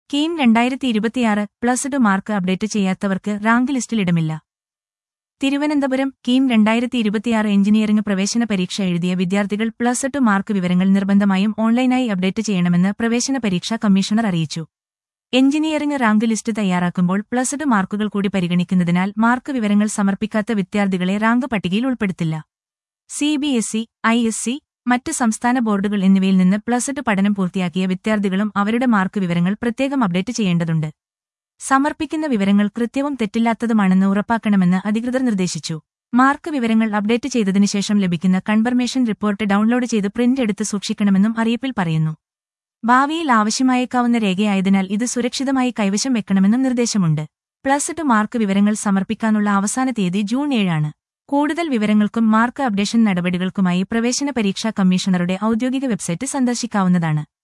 കീം രണ്ടായിരത്തി ഇരുപത്തിയാറ് plus two mark update ചെയ്യാത്തവർക്ക് റാങ്ക് ലിസ്റ്റിൽ ഇടമില്ല തിരുവനന്തപുരം കീം രണ്ടായിരത്തി ഇരുപത്തിയാറ് എഞ്ചിനീയറിംഗ് പ്രവേശന പരീക്ഷ എഴുതിയ വിദ്യാർത്ഥികൾ പ്ലസ് ടു മാർക്ക് വിവരങ്ങൾ നിർബന്ധമായും ഓൺലൈനായി അപ്ഡേറ്റ് ചെയ്യണമെന്ന് പ്രവേശന പരീക്ഷാ കമ്മീഷണർ അറിയിച്ചു എഞ്ചിനീയറിംഗ് റാങ്ക് ലിസ്റ്റ് തയ്യാറാക്കുമ്പോൾ പ്ലസ് ടു മാർക്കുകൾ കൂടി പരിഗണിക്കുന്നതിനാൽ മാർക്ക് വിവരങ്ങൾ സമർപ്പിക്കാത്ത വിദ്യാർത്ഥികളെ റാങ്ക് പട്ടികയിൽ ഉൾപ്പെടുത്തില്ല C B S E I S C മറ്റ് സംസ്ഥാന ബോർഡുകൾ എന്നിവയിൽ നിന്ന് പ്ലസ് ടു പഠനം പൂർത്തിയാക്കിയ വിദ്യാർത്ഥികളും അവരുടെ മാർക്ക് വിവരങ്ങൾ പ്രത്യേകം അപ്ഡേറ്റ് ചെയ്യേണ്ടതുണ്ട് സമർപ്പിക്കുന്ന വിവരങ്ങൾ കൃത്യവും തെറ്റില്ലാത്തതുമാണെന്ന് ഉറപ്പാക്കണമെന്ന് അധികൃതർ നിർദ്ദേശിച്ചു മാർക്ക് വിവരങ്ങൾ അപ്ഡേറ്റ് ചെയ്തതിനു ശേഷം ലഭിക്കുന്ന കൺഫർമേഷൻ റിപ്പോർട്ട് ഡൗൺലോഡ് ചെയ്ത് പ്രിന്റ് എടുത്ത് സൂക്ഷിക്കണമെന്നും അറിയിപ്പിൽ പറയുന്നു ഭാവിയിൽ ആവശ്യമായേക്കാവുന്ന രേഖയായതിനാൽ ഇത് സുരക്ഷിതമായി കൈവശം വെക്കണമെന്നും നിർദ്ദേശമുണ്ട് പ്ലസ് ടു മാർക്ക് വിവരങ്ങൾ സമർപ്പിക്കാനുള്ള അവസാന തീയതി ജൂൺ ഏഴാണ് കൂടുതൽ വിവരങ്ങൾക്കും മാർക്ക് അപ്ഡേഷൻ നടപടികൾക്കുമായി പ്രവേശന പരീക്ഷാ കമ്മീഷണറുടെ ഔദ്യോഗിക വെബ്സൈറ്റ് സന്ദർശിക്കാവുന്നതാണ്